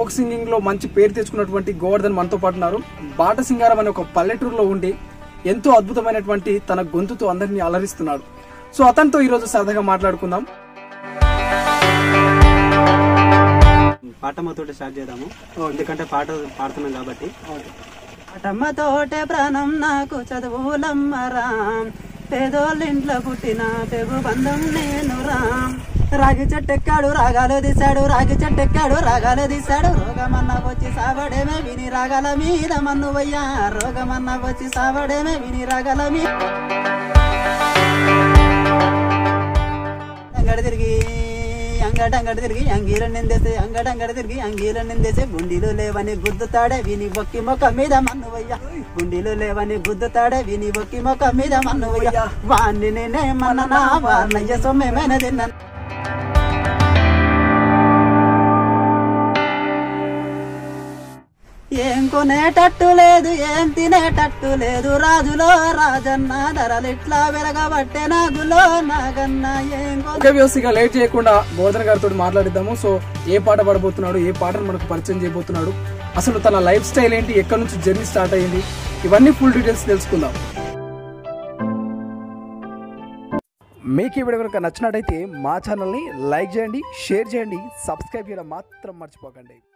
folk singing లో మంచి పేరు తెచ్చుకున్నటువంటి గోవర్ధన్ మనతో పాటు ఉన్నారు బాట సింగారం అనే ఒక పల్లెటూరులో ఉండి ఎంతో అద్భుతమైనటువంటి తన గొంతుతో అందరినీ అలరిస్తున్నాడు సో అతనితో ఈ రోజు సరదాగా మాట్లాడుకుందాం పాటమ్మతోటి స్టార్ట్ చేద్దాము ఎందుకంటే పాట పాడుతున్నాం కాబట్టి పాటమ్మతోటే ప్రాణం నాకు చదువులమ్మరా పేదోళ్ళింట్లో పుట్టిన తెగు బంధం నేను రామ్ రాగి చెట్టెక్కాడు రాగాలు తీశాడు రాగి చెట్టెక్కాడు రాగాలు తీశాడు రోగమన్న వచ్చి సావడేమే విని రాగల మీద మన్నువయ్యా రోగమన్న వచ్చి సావడేమే విని రాగల మీద అంగడి తిరిగి అంగడ అంగడి తిరిగి అంగీల నిందేసే అంగడ అంగడి తిరిగి అంగీల నిందేసే గుండీలు లేవని గుద్దుతాడే విని బొక్కి మొక్క మీద మన్నువయ్యా గుండీలు లేవని గుద్దుతాడే విని బొక్కి మొక్క మీద మన్నువయ్యా వాణ్ణి నేనేమన్నా వాన్నయ్య సొమ్మేమైనా తిన్నాను ఏం కొనేటట్టు లేదు ఏం తినేటట్టు లేదు రాజులో రాజన్న ధరలిట్లా వెలగబట్టే నాగులో నాగన్న ఏం కొ- ఒకే వ్యవస్థగా లేట్ చేయకుండా గోవర్ధన్ గారితో మాట్లాడిద్దాము సో ఏ పాట పాడబోతున్నాడు ఏ పాటను మనకు పరిచయం చేయబోతున్నాడు అసలు తన లైఫ్ స్టైల్ ఏంటి ఎక్కడి నుంచి జర్నీ స్టార్ట్ అయ్యింది ఇవన్నీ ఫుల్ డీటెయిల్స్ తెలుసుకుందాం మీకు ఈ వీడియో కనుక నచ్చినట్టయితే మా ఛానల్ని లైక్ చేయండి షేర్ చేయండి సబ్స్క్రైబ్ చేయడం మాత్రం మర్చిపోకండి